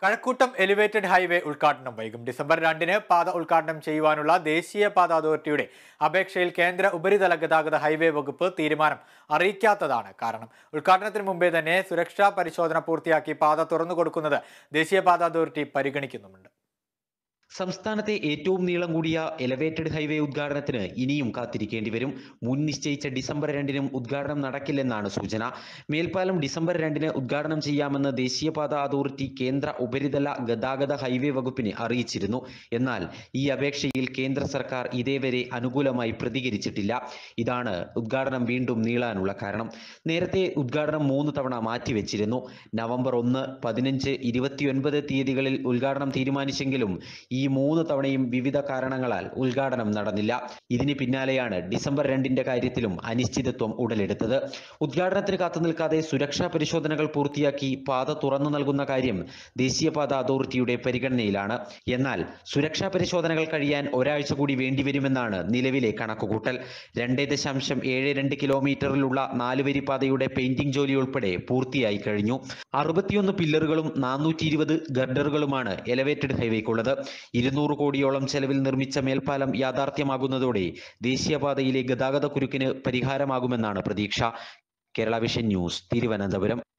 Kazhakkoottam elevated highway ഉദ്ഘാടനം വൈകും December രണ്ടിന് പാത ഉദ്ഘാടനം ചെയ്യുവാനുള്ള ദേശീയ പാത അതോറിറ്റിയുടെ അപേക്ഷയിൽ കേന്ദ്ര ഉപരിതല ഗതാഗത ഹൈവേ വകുപ്പ് തീരുമാനം അറിയിക്കാത്തതാണ് കാരണം ഉദ്ഘാടനത്തിന് മുമ്പേ തന്നെ സുരക്ഷാ പരിശോധന പൂർത്തിയാക്കി പാത തുറന്നു കൊടുക്കുന്നത് ദേശീയപാത അതോറിറ്റി പരിഗണിക്കുന്നുമുണ്ട് സംസ്ഥാനത്തെ ഏറ്റവും നീളം കൂടിയ എലവേറ്റഡ് ഹൈവേ ഉദ്ഘാടനത്തിന് ഇനിയും കാത്തിരിക്കേണ്ടി വരും മുൻ നിശ്ചയിച്ച ഡിസംബർ രണ്ടിനും ഉദ്ഘാടനം നടക്കില്ലെന്നാണ് സൂചന മേൽപ്പാലം ഡിസംബർ രണ്ടിന് ഉദ്ഘാടനം ചെയ്യാമെന്ന് ദേശീയപാത അതോറിറ്റി കേന്ദ്ര ഉപരിതല ഗതാഗത ഹൈവേ വകുപ്പിനെ അറിയിച്ചിരുന്നു എന്നാൽ ഈ അപേക്ഷയിൽ കേന്ദ്ര സർക്കാർ ഇതേവരെ അനുകൂലമായി പ്രതികരിച്ചിട്ടില്ല ഇതാണ് ഉദ്ഘാടനം വീണ്ടും നീളാനുള്ള കാരണം നേരത്തെ ഉദ്ഘാടനം മൂന്ന് തവണ മാറ്റിവെച്ചിരുന്നു നവംബർ ഒന്ന് പതിനഞ്ച് ഇരുപത്തിയൊൻപത് തീയതികളിൽ ഉദ്ഘാടനം തീരുമാനിച്ചെങ്കിലും ഈ മൂന്ന് തവണയും വിവിധ കാരണങ്ങളാൽ ഉദ്ഘാടനം നടന്നില്ല ഇതിന് പിന്നാലെയാണ് ഡിസംബർ രണ്ടിന്റെ കാര്യത്തിലും അനിശ്ചിതത്വം ഉടലെടുത്തത് ഉദ്ഘാടനത്തിന് കാത്തു നിൽക്കാതെ സുരക്ഷാ പരിശോധനകൾ പൂർത്തിയാക്കി പാത തുറന്നു നൽകുന്ന കാര്യം ദേശീയപാത അതോറിറ്റിയുടെ പരിഗണനയിലാണ് എന്നാൽ സുരക്ഷാ പരിശോധനകൾ കഴിയാൻ ഒരാഴ്ച കൂടി വേണ്ടിവരുമെന്നാണ് നിലവിലെ കണക്കുകൂട്ടൽ രണ്ടേ ദശാംശം ഏഴ് രണ്ട് കിലോമീറ്ററിലുള്ള നാലുവരി പാതയുടെ പെയിന്റിംഗ് ജോലി ഉൾപ്പെടെ പൂർത്തിയായി കഴിഞ്ഞു അറുപത്തിയൊന്ന് പില്ലറുകളും നാനൂറ്റി ഇരുപത് ഗർഡറുകളുമാണ് എലവേറ്റഡ് ഹൈവേക്കുള്ളത് ഇരുന്നൂറ് കോടിയോളം ചെലവിൽ നിർമ്മിച്ച മേൽപ്പാലം യാഥാർത്ഥ്യമാകുന്നതോടെ ദേശീയപാതയിലെ ഗതാഗത കുരുക്കിന് പരിഹാരമാകുമെന്നാണ് പ്രതീക്ഷ കേരള വിഷൻ ന്യൂസ് തിരുവനന്തപുരം